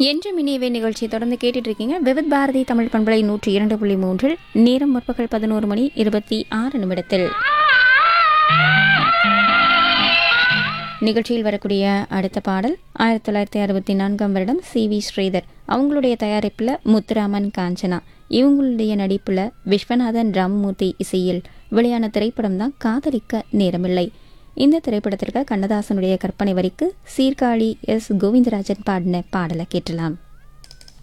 என்று மினியவே நிகழ்ச்சியை தொடர்ந்து கேட்டுட்டு இருக்கீங்க விவித் பாரதி தமிழ் பண்பலை நூற்றி இரண்டு புள்ளி மூன்றில் நேரம் முற்பகல் பதினோரு மணி இருபத்தி ஆறு நிமிடத்தில் நிகழ்ச்சியில் வரக்கூடிய அடுத்த பாடல் ஆயிரத்தி தொள்ளாயிரத்தி அறுபத்தி நான்காம் வருடம் சி வி ஸ்ரீதர் அவங்களுடைய தயாரிப்பில் முத்துராமன் காஞ்சனா இவங்களுடைய நடிப்பில் விஸ்வநாதன் ராமமூர்த்தி இசையில் வெளியான திரைப்படம் தான் காதலிக்க நேரமில்லை இந்த திரைப்படத்திற்கு கண்ணதாசனுடைய கற்பனை வரிக்கு சீர்காழி எஸ் கோவிந்தராஜன் பாடின பாடலை கேட்டலாம்